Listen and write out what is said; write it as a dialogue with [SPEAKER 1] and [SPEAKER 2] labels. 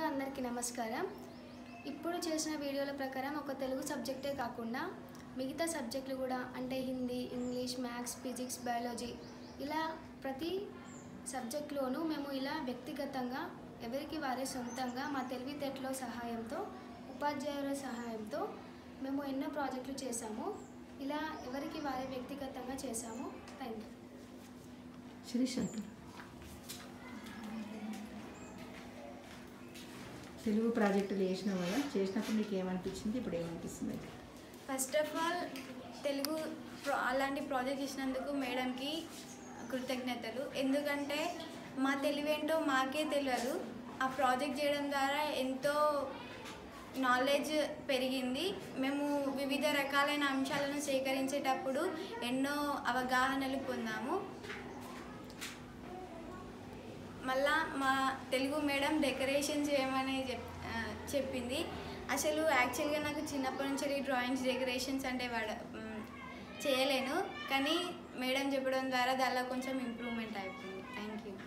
[SPEAKER 1] అందరికీ నమస్కారం ఇప్పుడు చేసిన వీడియోల ప్రకారం ఒక తెలుగు సబ్జెక్టే కాకుండా మిగతా సబ్జెక్టులు కూడా అంటే Hindi English maths physics biology ఇలా ప్రతి సబ్జెక్టులోనూ మేము ఇలా వ్యక్తిగతంగా ఎవరికి వారే సొంతంగా మా తెలివితేటల సహాయంతో ఉపాధ్యాయుల సహాయంతో మేము ఎన్నో ప్రాజెక్టులు చేశాము ఇలా ఎవరికి వారే వ్యక్తిగతంగా చేశాము thank you
[SPEAKER 2] Sirish uncle Telugu ప్రాజెక్టులు చేసినావు కదా చేసినప్పుడు నీకు ఏమనిపించింది ఇప్పుడు ఏమనిపిస్తుంది
[SPEAKER 3] first of all Telugu pro అలాంటి ప్రాజెక్ట్ ఇచ్చినందుకు మేడంకి కృతజ్ఞతలు ఎందుకంటే మా తెలివేంటో మాకే తెలియదు ఆ ప్రాజెక్ట్ చేయడం ద్వారా ఎంతో నాలెడ్జ్ పెరిగింది మేము వివిధ రకాలైన అంశాలను సేకరించేటప్పుడు ఎన్నో అవగాహనలు పొందాము మళ్ళా మా తెలుగు మేడం డెకరేషన్ చేయమని చెప్ ఆ, చెప్పింది అసలు యాక్చువల్గా నాకు చిన్నప్పటి నుంచి డ్రాయింగ్స్ డెకరేషన్స్ అంటే వాడ మ్, చేయలేను కానీ మేడం చెప్పడం ద్వారా దానిలో కొంచెం ఇంప్రూవ్మెంట్ అయిపోయింది థ్యాంక్ యూ